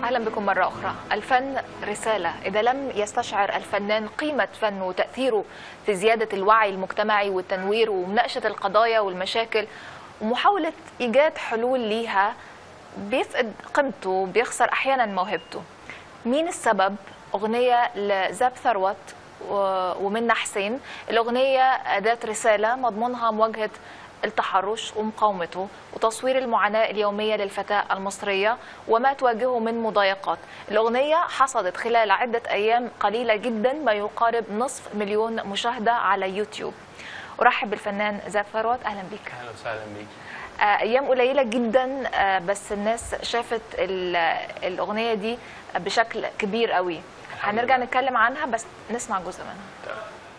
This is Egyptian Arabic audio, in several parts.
أهلا بكم مرة أخرى الفن رسالة إذا لم يستشعر الفنان قيمة فنه وتأثيره في زيادة الوعي المجتمعي والتنوير ومناقشة القضايا والمشاكل ومحاولة إيجاد حلول ليها بيفقد قيمته بيخسر أحيانا موهبته مين السبب أغنية لزاب ثروت و- ومنى حسين الأغنية أداة رسالة مضمونها مواجهة التحرش ومقاومته وتصوير المعاناة اليومية للفتاة المصرية وما تواجهه من مضايقات الأغنية حصدت خلال عدة أيام قليلة جدا ما يقارب نصف مليون مشاهدة على يوتيوب أرحب بالفنان زاب ثروت أهلا بك اهلا وسهلا بيكي آه، ايام قليله جدا آه، بس الناس شافت ال- الاغنيه دي بشكل كبير قوي الحمد هنرجع لله. نتكلم عنها بس نسمع جزء منها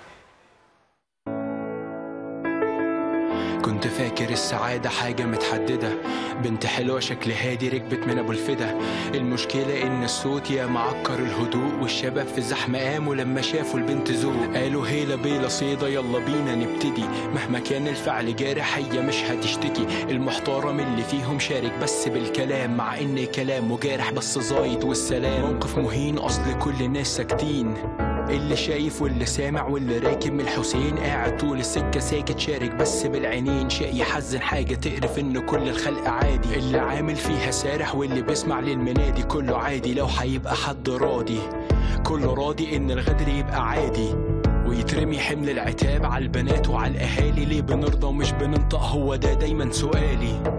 كنت فاكر السعادة حاجة متحددة بنت حلوة شكل هادي ركبت من أبو الفدا المشكلة إن الصوت يا معكر الهدوء والشباب في الزحمة قاموا لما شافوا البنت ذوق قالوا هيلا بيلا صيدا يلا بينا نبتدي مهما كان الفعل جارح هي مش هتشتكي المحترم اللي فيهم شارك بس بالكلام مع إن كلامه جارح بس زايد والسلام موقف مهين أصل كل الناس ساكتين اللي شايف واللي سامع واللي راكب من الحسين قاعد طول السكة ساكت شارك بس بالعينين شيء يحزن حاجة تقرف ان كل الخلق عادي اللي عامل فيها سارح واللي بيسمع للمنادي كله عادي لو هيبقى حد راضي كله راضي ان الغدر يبقى عادي ويترمي حمل العتاب على البنات وعلى الاهالي ليه بنرضى ومش بننطق هو ده دايما سؤالي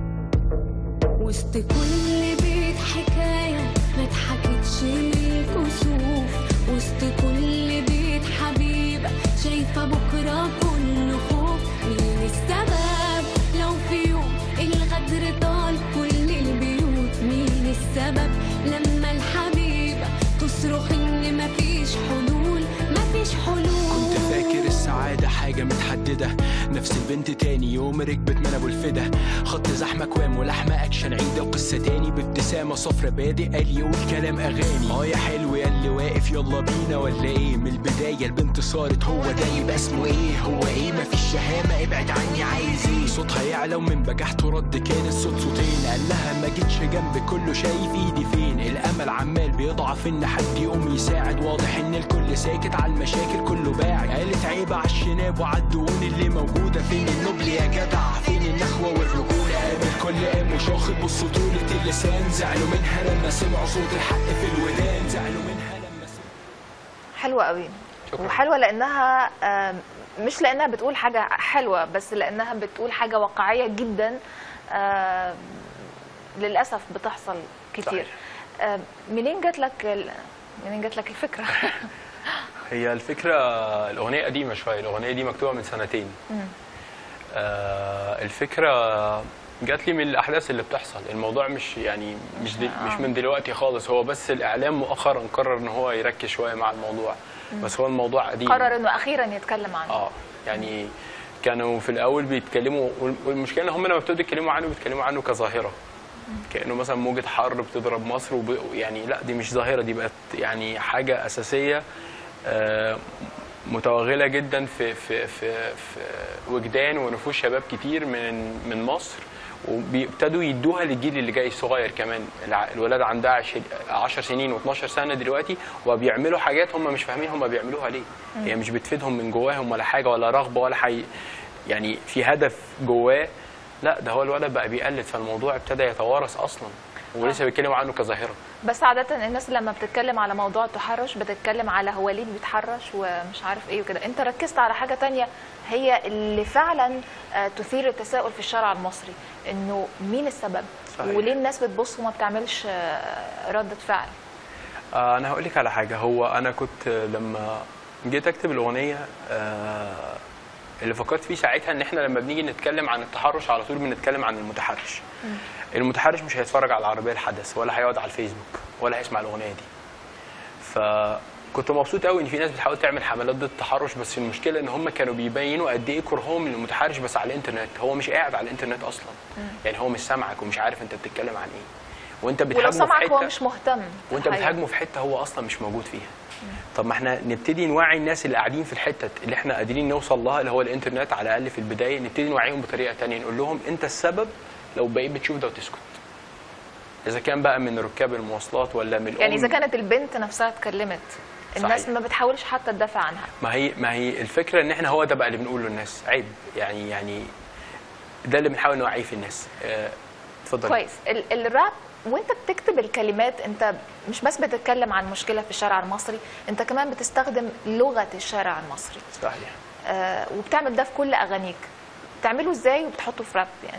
وسط كل بيت حكاية ما اتحكتش للكسوف وسط كل بيت حبيبة شايفة بكرة كله خوف مين السبب لو في يوم الغدر طال كل البيوت مين السبب لما الحبيبة تصرخ ان مفيش حلول مفيش حلول كنت فاكر السعادة حاجة متحددة نفس البنت تاني يوم ركبت من ابو الفدا خط زحمة كوام ولحمة اكشن عيدة وقصة تاني بابتسامة صفرة بادئ قال يقول كلام اغاني اه يا حلو يا اللي واقف يلا بينا ولا ايه من البداية البنت صارت هو ده يبقى اسمه ايه هو ايه مفيش شهامة ابعد عني عايز ايه صوتها يعلى ومن بجحته رد كان الصوت صوتين قال لها ما جيتش جنبك كله شايف ايدي فين الامل عمال بيضعف ان حد يقوم يساعد واضح ان الكل ساكت على المشاكل كله باعد قالت عيبة على الشناب وعلى الدهون اللي موجودة فين النبل يا جدع فين النخوة والرجولة قام الكل قام وشاخط بصوا طولة اللسان زعلوا منها لما سمعوا صوت الحق في الودان زعلوا منها لما سمعوا حلوه قوي شكراً. وحلوه لانها آم، مش لانها بتقول حاجه حلوه بس لانها بتقول حاجه واقعيه جدا آم، للاسف بتحصل كتير صحيح. آم، منين جات لك ال- منين جات لك الفكره هي الفكره الاغنيه قديمه شويه الاغنيه دي مكتوبه من سنتين آه الفكره جات لي من الاحداث اللي بتحصل الموضوع مش يعني مش دي مش من دلوقتي خالص هو بس الاعلام مؤخرا قرر ان هو يركز شويه مع الموضوع بس هو الموضوع قديم قرر انه اخيرا يتكلم عنه اه يعني كانوا في الاول بيتكلموا والمشكله ان هم لما ابتدوا يتكلموا عنه بيتكلموا عنه كظاهره كانه مثلا موجه حر بتضرب مصر وب... يعني لا دي مش ظاهره دي بقت يعني حاجه اساسيه آه، متوغله جدا في في في في وجدان ونفوس شباب كتير من من مصر وبيبتدوا يدوها للجيل اللي جاي الصغير كمان الع- الولاد عندها عشر- 10 سنين و12 سنه دلوقتي وبيعملوا حاجات هم مش فاهمين هم بيعملوها ليه هي مش بتفيدهم من جواهم ولا حاجه ولا رغبه ولا حي يعني في هدف جواه لا ده هو الولد بقى بيقلد فالموضوع ابتدى يتوارث اصلا ولسه بيتكلموا عنه كظاهره بس عادة الناس لما بتتكلم على موضوع التحرش بتتكلم على هو ليه بيتحرش ومش عارف ايه وكده انت ركزت على حاجة تانية هي اللي فعلا آه، تثير التساؤل في الشارع المصري انه مين السبب صحيح. وليه الناس بتبص وما بتعملش آه، ردة فعل آه، انا هقول لك على حاجه هو انا كنت لما جيت اكتب الاغنيه آه، اللي فكرت فيه ساعتها ان احنا لما بنيجي نتكلم عن التحرش على طول بنتكلم عن المتحرش المتحرش مش هيتفرج على العربيه الحدث ولا هيقعد على الفيسبوك ولا هيسمع الاغنيه دي فكنت مبسوط قوي ان في ناس بتحاول تعمل حملات ضد التحرش بس المشكله ان هم كانوا بيبينوا قد ايه كرههم للمتحرش بس على الانترنت هو مش قاعد على الانترنت اصلا يعني هو مش سامعك ومش عارف انت بتتكلم عن ايه وانت ولو بتهاجمه في سمعك هو حته مش مهتم وانت الحقيقة. بتهاجمه في حته هو اصلا مش موجود فيها طب ما احنا نبتدي نوعي الناس اللي قاعدين في الحته اللي احنا قادرين نوصل لها اللي هو الانترنت على الاقل في البدايه نبتدي نوعيهم بطريقه تانية نقول لهم انت السبب لو بقيت بتشوف ده وتسكت اذا كان بقى من ركاب المواصلات ولا من يعني اذا الأم. كانت البنت نفسها اتكلمت الناس صحيح. ما بتحاولش حتى تدافع عنها ما هي ما هي الفكره ان احنا هو ده بقى اللي بنقوله للناس عيب يعني يعني ده اللي بنحاول نوعيه في الناس آه، اتفضل كويس ال- الراب وانت بتكتب الكلمات انت مش بس بتتكلم عن مشكله في الشارع المصري انت كمان بتستخدم لغه الشارع المصري صحيح آه وبتعمل ده في كل اغانيك بتعمله ازاي وبتحطه في راب يعني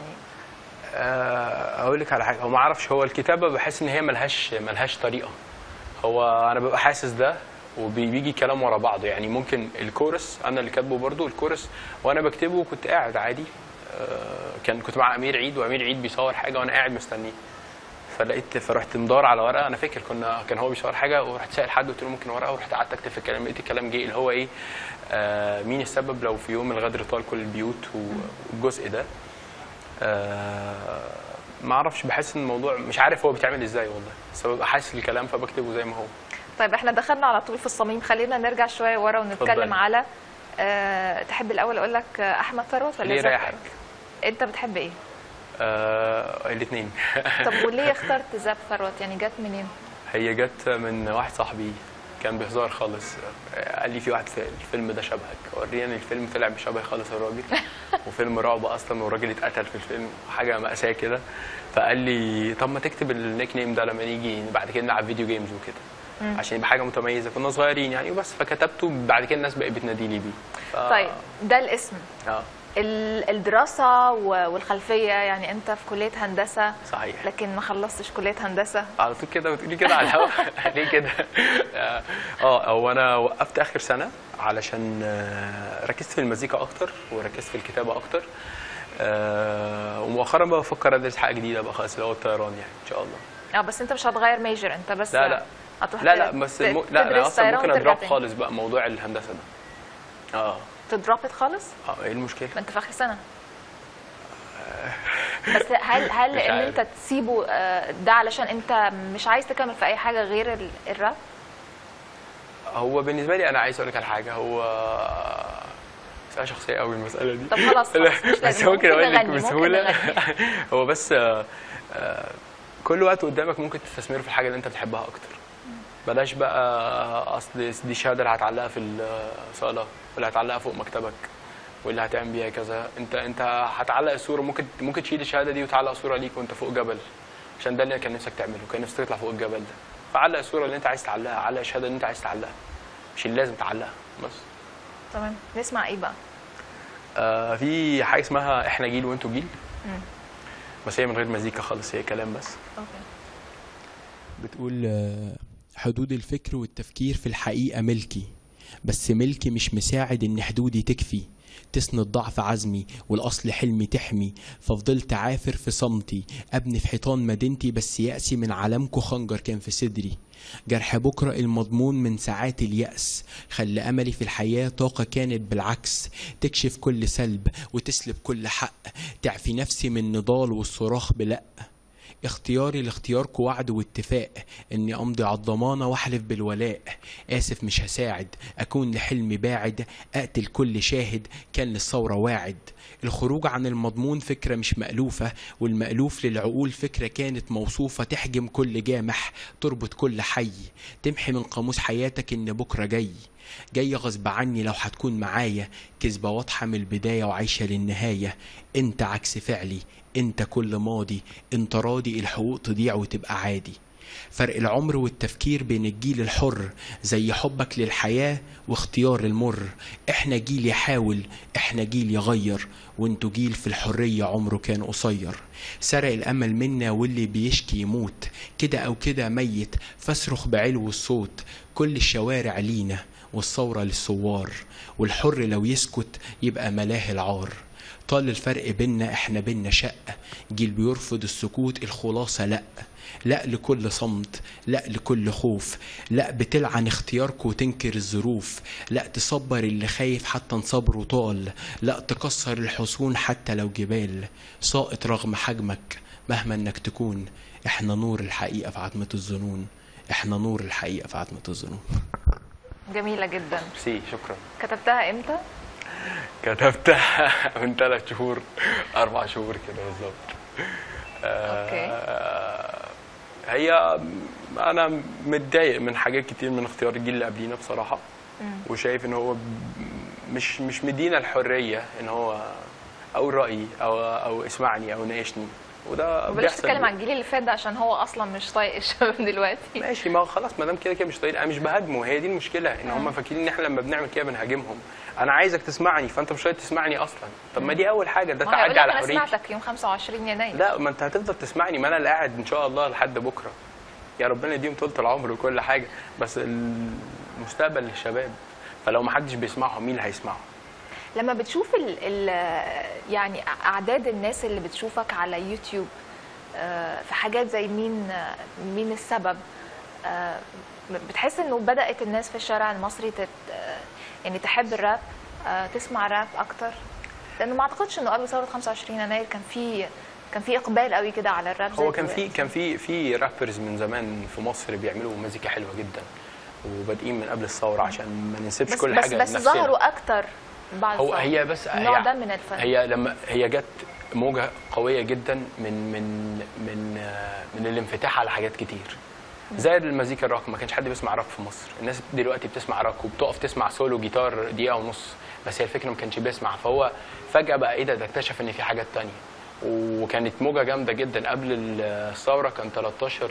آه، اقول لك على حاجه هو ما اعرفش هو الكتابه بحس ان هي ملهاش ملهاش طريقه هو انا ببقى حاسس ده وبيجي كلام ورا بعضه يعني ممكن الكورس انا اللي كاتبه برضو الكورس وانا بكتبه كنت قاعد عادي آه، كان كنت مع امير عيد وامير عيد بيصور حاجه وانا قاعد مستنيه فلقيت فرحت مدور على ورقه انا فاكر كنا كان هو بيصور حاجه ورحت سائل حد قلت له ممكن ورقه ورحت قعدت اكتب في الكلام لقيت الكلام جه اللي هو ايه آه مين السبب لو في يوم الغدر طال كل البيوت والجزء ده آه ما اعرفش بحس ان الموضوع مش عارف هو بيتعمل ازاي والله بس ببقى حاسس الكلام فبكتبه زي ما هو طيب احنا دخلنا على طول في الصميم خلينا نرجع شويه ورا ونتكلم اتفضلي. على على أه تحب الاول اقول لك آه، احمد ثروت ولا ليه زكي؟ رايحك انت بتحب ايه آه الاثنين طب وليه اخترت زاب ثروت يعني جت منين هي جت من واحد صاحبي كان بهزار خالص آه، قال لي في واحد في الفيلم ده شبهك وريني الفيلم طلع مش شبهي خالص الراجل وفيلم رعب اصلا والراجل اتقتل في الفيلم حاجه مأساة كده فقال لي طب ما تكتب النيك نيم ده لما نيجي بعد كده نلعب فيديو جيمز وكده عشان يبقى حاجه متميزه كنا صغيرين يعني وبس فكتبته بعد كده الناس بقت بتناديلي بيه ف... طيب ده الاسم اه ال- الدراسه و- والخلفيه يعني انت في كليه هندسه صحيح لكن ما خلصتش كليه هندسه على طول كده بتقولي كده على الهوا ليه كده؟ اه آه، هو انا وقفت اخر سنه علشان آه، ركزت في المزيكا اكتر وركزت في الكتابه اكتر آه، ومؤخرا بقى بفكر ادرس حاجه جديده بقى خالص اللي هو الطيران يعني ان شاء الله اه بس انت مش هتغير ميجر انت بس لا لا هتروح لا ت- لا بس ت- مو... لا انا تدرس اصلا طيران ممكن وترجع ادراب تاني. خالص بقى موضوع الهندسه ده اه تدرابت خالص اه ايه المشكله؟ ما انت في اخر سنه بس هل هل مش ان عارف. انت تسيبه آه، ده علشان انت مش عايز تكمل في اي حاجه غير ال- الراب هو بالنسبه لي انا عايز اقول لك على حاجه هو مسألة شخصية قوي المسألة دي طب خلاص، خلاص، مش بس لازم. ممكن ممكن أقول لك نغني، ممكن بسهولة نغني. هو بس آه، آه، كل وقت قدامك ممكن تستثمره في الحاجة اللي أنت بتحبها أكتر بلاش بقى أصل دي الشهادة اللي هتعلقها في الصالة واللي هتعلقها فوق مكتبك واللي هتعمل بيها كذا أنت أنت هتعلق الصورة ممكن ممكن تشيل الشهادة دي وتعلق صورة ليك وأنت فوق جبل عشان ده اللي كان نفسك تعمله كان نفسك تطلع فوق الجبل ده فعلق الصورة اللي أنت عايز تعلقها علق الشهادة اللي أنت عايز تعلقها مش اللي لازم تعلقها بس تمام نسمع ايه بقى آه في حاجه اسمها احنا جيل وانتوا جيل بس هي من غير مزيكا خالص هي كلام بس اوكي بتقول آه، حدود الفكر والتفكير في الحقيقة ملكي بس ملكي مش مساعد ان حدودي تكفي تسند ضعف عزمي والاصل حلمي تحمي ففضلت عافر في صمتي ابني في حيطان مدينتي بس يأسي من علامكو خنجر كان في صدري جرح بكرة المضمون من ساعات اليأس خلى أملي في الحياة طاقة كانت بالعكس تكشف كل سلب وتسلب كل حق تعفي نفسي من نضال والصراخ بلأ اختياري لاختياركم وعد واتفاق اني امضي على الضمانه واحلف بالولاء اسف مش هساعد اكون لحلمي باعد اقتل كل شاهد كان للثوره واعد الخروج عن المضمون فكره مش مالوفه والمالوف للعقول فكره كانت موصوفه تحجم كل جامح تربط كل حي تمحي من قاموس حياتك ان بكره جاي جاي غصب عني لو هتكون معايا كذبة واضحة من البداية وعايشة للنهاية انت عكس فعلي انت كل ماضي انت راضي الحقوق تضيع وتبقى عادي فرق العمر والتفكير بين الجيل الحر زي حبك للحياة واختيار المر احنا جيل يحاول احنا جيل يغير وانتوا جيل في الحرية عمره كان قصير سرق الامل منا واللي بيشكي يموت كده او كده ميت فاصرخ بعلو الصوت كل الشوارع لينا والثورة للثوار والحر لو يسكت يبقى ملاه العار طال الفرق بينا احنا بينا شق جيل بيرفض السكوت الخلاصة لأ لا لكل صمت لا لكل خوف لا بتلعن اختيارك وتنكر الظروف لا تصبر اللي خايف حتى نصبره طال لا تكسر الحصون حتى لو جبال ساقط رغم حجمك مهما انك تكون احنا نور الحقيقة في عتمة الظنون احنا نور الحقيقة في عتمة الظنون جميله جدا ميرسي شكرا كتبتها امتى كتبتها من ثلاث شهور اربع شهور كده بالظبط آه، هي انا متضايق من حاجات كتير من اختيار الجيل اللي قبلينا بصراحه وشايف ان هو ب- مش مش مدينا الحريه ان هو اقول رايي او او اسمعني او ناقشني وده بلاش بيحصل تتكلم عن الجيل اللي فات ده عشان هو اصلا مش طايق الشباب دلوقتي ماشي ما هو خلاص ما دام كده كده مش طايق انا مش بهاجمه هي دي المشكله ان هم فاكرين ان احنا لما بنعمل كده بنهاجمهم انا عايزك تسمعني فانت مش راضي تسمعني اصلا طب ما دي اول حاجه ده ما هو هيقول تعدي لك على انا حريتي سمعتك يوم 25 يناير لا ما انت هتفضل تسمعني ما انا اللي قاعد ان شاء الله لحد بكره يا ربنا يديهم طولة العمر وكل حاجه بس المستقبل للشباب فلو ما حدش بيسمعهم مين اللي هيسمعهم لما بتشوف ال ال يعني اعداد الناس اللي بتشوفك على يوتيوب آه، في حاجات زي مين آه، مين السبب آه، بتحس انه بدات الناس في الشارع المصري تت آه، يعني تحب الراب آه، تسمع راب اكتر لانه ما اعتقدش انه قبل ثوره 25 يناير كان في كان في اقبال قوي كده على الراب زي هو كان في دلوقتي. كان في في رابرز من زمان في مصر بيعملوا مزيكا حلوه جدا وبادئين من قبل الثوره عشان ما ننسبش بس كل بس حاجه بس لنفسنا. ظهروا اكتر بعد هو الثورة. هي بس النوع هي ده من الفن هي لما هي جت موجه قويه جدا من من من آه، من الانفتاح على حاجات كتير زي المزيكا الروك ما كانش حد بيسمع روك في مصر الناس دلوقتي بتسمع روك وبتقف تسمع سولو جيتار دقيقه ونص بس هي الفكره ما كانش بيسمع فهو فجاه بقى ايه ده ده اكتشف ان في حاجات تانية وكانت موجه جامده جدا قبل الثوره كان 13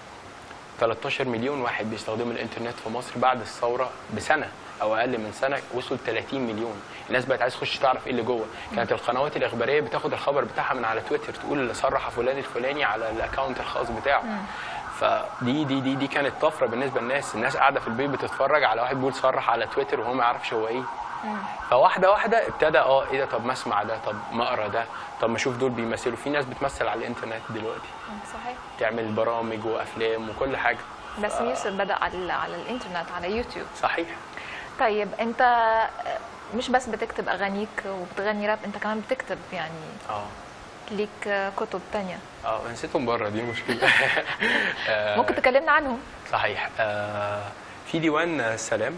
13 مليون واحد بيستخدموا الانترنت في مصر بعد الثوره بسنه او اقل من سنه وصلوا ل 30 مليون الناس بقت عايز تخش تعرف ايه اللي جوه كانت القنوات الاخباريه بتاخد الخبر بتاعها من على تويتر تقول صرح فلان الفلاني على الاكونت الخاص بتاعه فدي دي دي دي كانت طفره بالنسبه للناس الناس قاعده في البيت بتتفرج على واحد بيقول صرح على تويتر وهو ما يعرفش هو ايه فواحده واحده ابتدى اه ايه ده طب ما اسمع ده طب ما اقرا ده طب ما اشوف دول بيمثلوا في ناس بتمثل على الانترنت دلوقتي صحيح تعمل برامج وافلام وكل حاجه بس يوسف بدا على على الانترنت على يوتيوب صحيح طيب انت مش بس بتكتب اغانيك وبتغني راب انت كمان بتكتب يعني اه ليك كتب تانية اه نسيتهم بره دي مشكله آه، ممكن تكلمنا عنهم صحيح آه، في ديوان السلام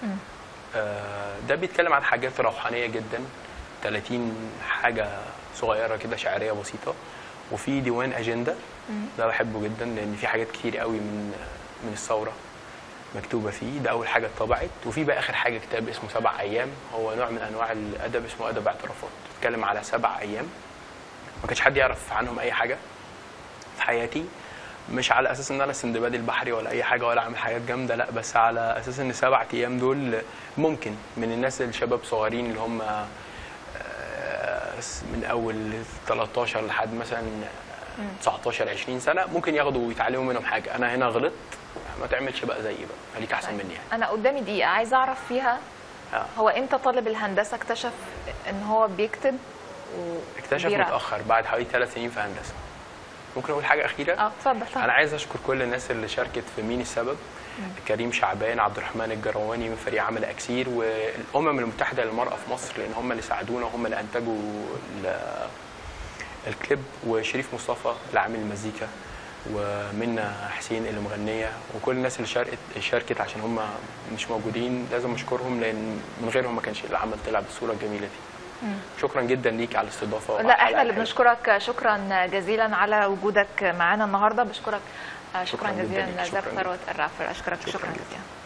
آه، ده بيتكلم عن حاجات روحانيه جدا 30 حاجه صغيره كده شعريه بسيطه وفي ديوان اجنده ده بحبه جدا لان في حاجات كتير قوي من من الثوره مكتوبه فيه ده اول حاجه اتطبعت وفي بقى اخر حاجه كتاب اسمه سبع ايام هو نوع من انواع الادب اسمه ادب اعترافات بيتكلم على سبع ايام ما كانش حد يعرف عنهم اي حاجه في حياتي مش على اساس ان انا السندباد البحري ولا اي حاجه ولا اعمل حاجات جامده لا بس على اساس ان سبعة ايام دول ممكن من الناس الشباب صغيرين اللي هم آه، من اول 13 لحد مثلا 19 20 سنه ممكن ياخدوا ويتعلموا منهم حاجه انا هنا غلطت ما تعملش بقى زيي بقى خليك احسن طيب. مني يعني انا قدامي دقيقه عايزه اعرف فيها آه. هو امتى طالب الهندسه اكتشف ان هو بيكتب و- اكتشف وبيرعب؟ متاخر بعد حوالي ثلاث سنين في هندسه ممكن اقول حاجه اخيره اه اتفضل طبعا. انا عايز اشكر كل الناس اللي شاركت في مين السبب كريم شعبان عبد الرحمن الجرواني من فريق عمل اكسير والامم المتحده للمراه في مصر لان هم اللي ساعدونا وهم اللي انتجوا ال- الكليب وشريف مصطفى اللي عامل المزيكا ومنى حسين اللي مغنيه وكل الناس اللي شاركت شاركت عشان هم مش موجودين لازم اشكرهم لان من غيرهم ما كانش العمل طلع بالصوره الجميله دي شكرا جدا ليك على الاستضافه وعلى لا الحلقة احنا اللي الحلوة. بنشكرك شكرا جزيلا على وجودك معانا النهارده بشكرك شكرا, شكراً جداً جزيلا ليك، زار شكراً ثروت الرافر اشكرك شكرا, شكراً شكرا جداً. جزيلا